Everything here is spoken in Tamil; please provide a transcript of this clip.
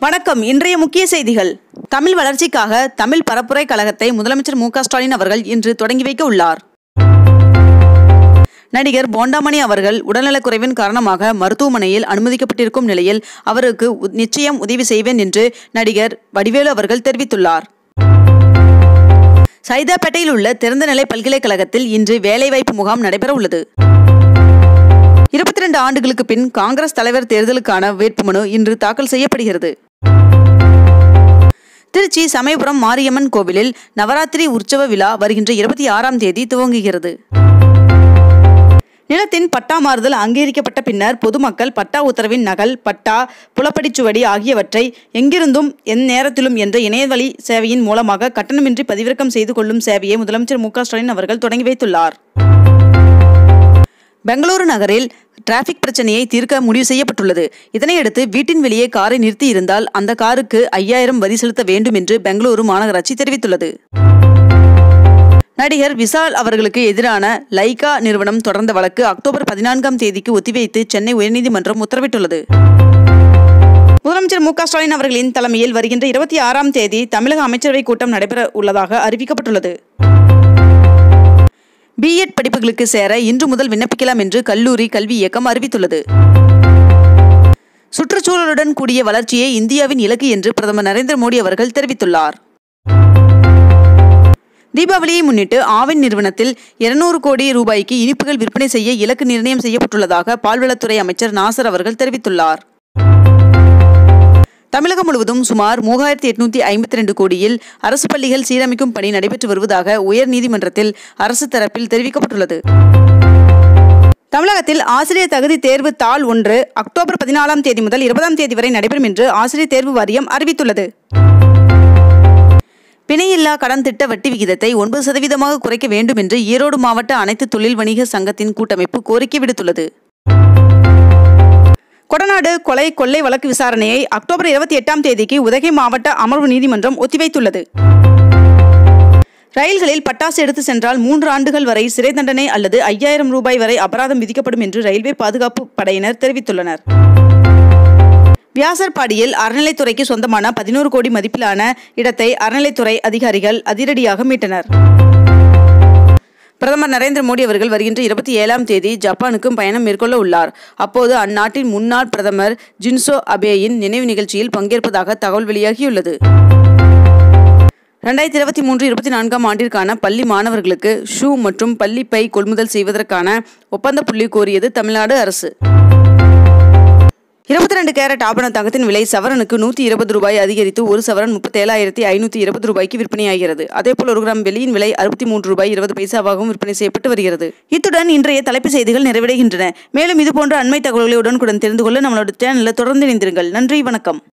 வணக்கம் இன்றைய முக்கிய செய்திகள் தமிழ் வளர்ச்சிக்காக தமிழ் பரப்புரை கழகத்தை முதலமைச்சர் மு க ஸ்டாலின் அவர்கள் இன்று தொடங்கி வைக்க உள்ளார் நடிகர் போண்டாமணி அவர்கள் உடல்நலக்குறைவின் காரணமாக மருத்துவமனையில் அனுமதிக்கப்பட்டிருக்கும் நிலையில் அவருக்கு உ- நிச்சயம் உதவி செய்வேன் என்று நடிகர் வடிவேலு அவர்கள் தெரிவித்துள்ளார் சைதாப்பேட்டையில் உள்ள திறந்தநிலை பல்கலைக்கழகத்தில் இன்று வேலைவாய்ப்பு முகாம் நடைபெற உள்ளது இருபத்தி ரெண்டு ஆண்டுகளுக்கு பின் காங்கிரஸ் தலைவர் தேர்தலுக்கான வேட்புமனு இன்று தாக்கல் செய்யப்படுகிறது திருச்சி சமயபுரம் மாரியம்மன் கோவிலில் நவராத்திரி உற்சவ விழா வருகின்ற இருபத்தி ஆறாம் தேதி துவங்குகிறது நிலத்தின் பட்டா மாறுதல் அங்கீகரிக்கப்பட்ட பின்னர் பொதுமக்கள் பட்டா உத்தரவின் நகல் பட்டா புலப்படிச்சுவடி ஆகியவற்றை எங்கிருந்தும் எந் நேரத்திலும் என்ற இணையவழி சேவையின் மூலமாக கட்டணமின்றி பதிவிறக்கம் செய்து கொள்ளும் சேவையை முதலமைச்சர் மு க ஸ்டாலின் அவர்கள் தொடங்கி வைத்துள்ளார் பெங்களூரு நகரில் டிராஃபிக் பிரச்சனையை தீர்க்க முடிவு செய்யப்பட்டுள்ளது இதனையடுத்து வீட்டின் வெளியே காரை நிறுத்தி இருந்தால் அந்த காருக்கு ஐயாயிரம் வரி செலுத்த வேண்டும் என்று பெங்களூரு மாநகராட்சி தெரிவித்துள்ளது நடிகர் விஷால் அவர்களுக்கு எதிரான லைகா நிறுவனம் தொடர்ந்த வழக்கு அக்டோபர் பதினான்காம் தேதிக்கு ஒத்திவைத்து சென்னை உயர்நீதிமன்றம் உத்தரவிட்டுள்ளது முதலமைச்சர் மு க ஸ்டாலின் அவர்களின் தலைமையில் வருகின்ற இருபத்தி ஆறாம் தேதி தமிழக அமைச்சரவை கூட்டம் நடைபெற உள்ளதாக அறிவிக்கப்பட்டுள்ளது பிஎட் படிப்புகளுக்கு சேர இன்று முதல் விண்ணப்பிக்கலாம் என்று கல்லூரி கல்வி இயக்கம் அறிவித்துள்ளது சுற்றுச்சூழலுடன் கூடிய வளர்ச்சியே இந்தியாவின் இலக்கு என்று பிரதமர் நரேந்திர மோடி அவர்கள் தெரிவித்துள்ளார் தீபாவளியை முன்னிட்டு ஆவின் நிறுவனத்தில் 200 கோடி ரூபாய்க்கு இனிப்புகள் விற்பனை செய்ய இலக்கு நிர்ணயம் செய்யப்பட்டுள்ளதாக பால்வளத்துறை அமைச்சர் நாசர் அவர்கள் தெரிவித்துள்ளார் தமிழகம் முழுவதும் சுமார் மூவாயிரத்தி எட்நூத்தி ஐம்பத்தி ரெண்டு கோடியில் அரசு பள்ளிகள் சீரமைக்கும் பணி நடைபெற்று வருவதாக உயர் நீதிமன்றத்தில் அரசு தரப்பில் தெரிவிக்கப்பட்டுள்ளது தமிழகத்தில் ஆசிரியர் தகுதி தேர்வு தாள் ஒன்று அக்டோபர் பதினாலாம் தேதி முதல் இருபதாம் தேதி வரை நடைபெறும் என்று ஆசிரியர் தேர்வு வாரியம் அறிவித்துள்ளது பிணையில்லா கடன் திட்ட வட்டி விகிதத்தை ஒன்பது சதவீதமாக குறைக்க வேண்டும் என்று ஈரோடு மாவட்ட அனைத்து தொழில் வணிக சங்கத்தின் கூட்டமைப்பு கோரிக்கை விடுத்துள்ளது கொடநாடு கொலை கொள்ளை வழக்கு விசாரணையை அக்டோபர் இருபத்தி எட்டாம் தேதிக்கு உதகை மாவட்ட அமர்வு நீதிமன்றம் ஒத்திவைத்துள்ளது ரயில்களில் பட்டாசு எடுத்து சென்றால் மூன்று ஆண்டுகள் வரை சிறை தண்டனை அல்லது ஐயாயிரம் ரூபாய் வரை அபராதம் விதிக்கப்படும் என்று ரயில்வே பாதுகாப்பு படையினர் தெரிவித்துள்ளனர் வியாசர்பாடியில் அறநிலைத்துறைக்கு சொந்தமான பதினோரு கோடி மதிப்பிலான இடத்தை அறநிலைத்துறை அதிகாரிகள் அதிரடியாக மீட்டனர் பிரதமர் நரேந்திர மோடி அவர்கள் வருகின்ற இருபத்தி ஏழாம் தேதி ஜப்பானுக்கும் பயணம் மேற்கொள்ள உள்ளார் அப்போது அந்நாட்டின் முன்னாள் பிரதமர் ஜின்சோ அபேயின் நினைவு நிகழ்ச்சியில் பங்கேற்பதாக தகவல் வெளியாகியுள்ளது ரெண்டாயிரத்தி இருபத்தி மூன்று இருபத்தி நான்காம் ஆண்டிற்கான பள்ளி மாணவர்களுக்கு ஷூ மற்றும் பள்ளி பை கொள்முதல் செய்வதற்கான ஒப்பந்த புள்ளி கோரியது தமிழ்நாடு அரசு இருபத்தி ரெண்டு கேரட் ஆபண தங்கத்தின் விலை சவரனுக்கு நூற்றி இருபது ரூபாய் அதிகரித்து ஒரு சவரன் முப்பத்தேழாயிரத்தி ஐநூற்றி இருபது ரூபாய்க்கு விற்பனையாகிறது அதேபோல் ஒரு கிராம் வெள்ளியின் விலை அறுபத்தி மூன்று ரூபாய் இருபது பைசாவாகவும் விற்பனை செய்யப்பட்டு வருகிறது இத்துடன் இன்றைய தலைப்பு செய்திகள் நிறைவடைகின்றன மேலும் இதுபோன்ற அண்மை தகவல்களை உடனுக்குடன் தெரிந்து கொள்ள நம்மளோட சேனலில் தொடர்ந்து இணைந்திருங்கள் நன்றி வணக்கம்